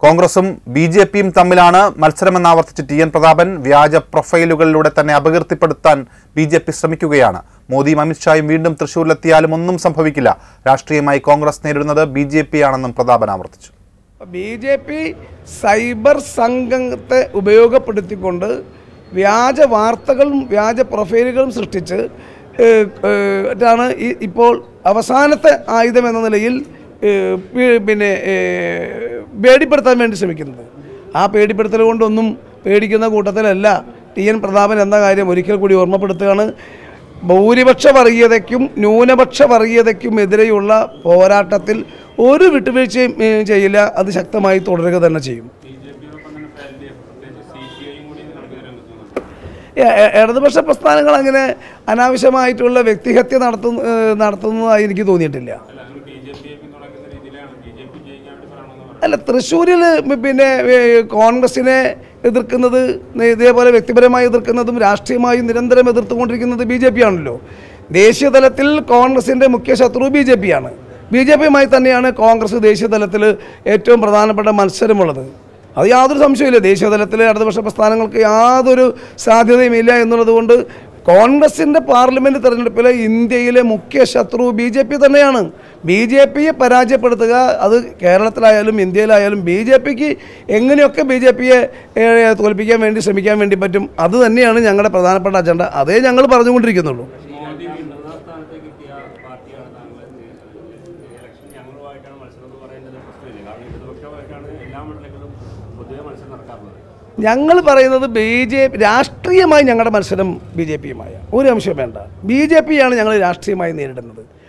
കോൺഗ്രസും B J പിയും തമ്മിലാണ് മത്സരമെന്ന് ആവർത്തിച്ച് ടി എൻ പ്രതാപൻ വ്യാജ പ്രൊഫൈലുകളിലൂടെ തന്നെ അപകീർത്തിപ്പെടുത്താൻ ബി ജെ പി ശ്രമിക്കുകയാണ് മോദിയും അമിത്ഷായും വീണ്ടും തൃശൂരിലെത്തിയാലും ഒന്നും സംഭവിക്കില്ല രാഷ്ട്രീയമായി കോൺഗ്രസ് നേരിടുന്നത് ബി ജെ പി ആണെന്നും പ്രതാപൻ ആവർത്തിച്ചു ബി ജെ പി സൈബർ സംഘത്തെ ഉപയോഗപ്പെടുത്തിക്കൊണ്ട് വ്യാജ വാർത്തകളും വ്യാജ പ്രൊഫൈലുകളും സൃഷ്ടിച്ച് ഏഹ്, ഏഹ്, റ്റാണ് ഈ ഇപ്പോൾ അവസാനത്തെ ആയുധം എന്ന നിലയിൽ ഏഹ്, പി- പിന്നെ ഏഹ്, പേടിപ്പെടുത്താൻ വേണ്ടി ശ്രമിക്കുന്നത് ആ പേടിപ്പെടുത്തൽ കൊണ്ടൊന്നും പേടിക്കുന്ന കൂട്ടത്തിലല്ല ടി എൻ പ്രതാപൻ എന്ന കാര്യം ഒരിക്കൽ കൂടി ഓർമ്മപ്പെടുത്തുകയാണ് ഭൂരിപക്ഷ വർഗീയതയ്ക്കും ന്യൂനപക്ഷ വർഗീയതയ്ക്കും എതിരെയുള്ള പോരാട്ടത്തിൽ ഒരു വിട്ടുവീഴ്ചയും ഏ, ചെയ്യില്ല അത് ശക്തമായി തുടരുക തന്നെ ചെയ്യും എ- എ- ഇടതുപക്ഷ പ്രസ്ഥാനങ്ങൾ അങ്ങനെ അനാവശ്യമായിട്ടുള്ള വ്യക്തിഹത്യ നടത്തുന്ന ഏ, നടത്തുന്നതായി എനിക്ക് തോന്നിയിട്ടില്ല അല്ല തൃശ്ശൂരിൽ പിന്നെ ഏ, കോൺഗ്രസിനെ എതിർക്കുന്നത് ഇതേപോലെ വ്യക്തിപരമായി എതിർക്കുന്നതും രാഷ്ട്രീയമായും നിരന്തരം എതിർത്തുകൊണ്ടിരിക്കുന്നത് ബി ജെ പി ആണല്ലോ ദേശീയ തലത്തിൽ കോൺഗ്രസിൻ്റെ മുഖ്യ ശത്രു ബി ജെ പി ആണ് ബി ജെ പിയുമായി തന്നെയാണ് കോൺഗ്രസ് ദേശീയ തലത്തിൽ ഏറ്റവും പ്രധാനപ്പെട്ട മത്സരമുള്ളത് അത് യാതൊരു സംശയമില്ല ദേശീയ തലത്തിൽ ഇടതുപക്ഷ പ്രസ്ഥാനങ്ങൾക്ക് യാതൊരു സാധ്യതയും ഇല്ല എന്നുള്ളത് കൊണ്ട് കോൺഗ്രസിൻ്റെ പാർലമെൻറ്റ് തെരഞ്ഞെടുപ്പിലെ ഇന്ത്യയിലെ മുഖ്യ ശത്രു ബി ജെ പി തന്നെയാണ് ബി ജെ പിയെ പരാജയപ്പെടുത്തുക അത് കേരളത്തിലായാലും ഇന്ത്യയിലായാലും ബി ജെ പിക്ക് എങ്ങനെയൊക്കെ ബി ജെ പിയെ തോൽപ്പിക്കാൻ വേണ്ടി ശ്രമിക്കാൻ വേണ്ടി പറ്റും അത് തന്നെയാണ് ഞങ്ങളുടെ പ്രധാനപ്പെട്ട അജണ്ട അതേ ഞങ്ങൾ പറഞ്ഞുകൊണ്ടിരിക്കുന്നുള്ളൂ മോദി മൂന്നാം സ്ഥാനത്തേക്ക് എത്തിയ പാർട്ടിയാണ് താങ്കൾ ഇലക്ഷൻ ഞങ്ങളുമായിട്ടാണ് മത്സരം എന്ന് പറയുന്നത് പ്രശ്നമില്ല കാരണം ഇടതുപക്ഷമായിട്ടാണ് എല്ലാ മണ്ഡലങ്ങളിലും പൊതുവെ മത്സരം നടക്കാറുള്ളത് ഞങ്ങൾ പറയുന്നത് ബി ജെ പി രാഷ്ട്രീയമായി ഞങ്ങളുടെ മത്സരം ബി ജെ പിയുമായ ഒരു അംശം വേണ്ട ബി ജെ പിയാണ് ഞങ്ങൾ രാഷ്ട്രീയമായി നേരിടുന്നത്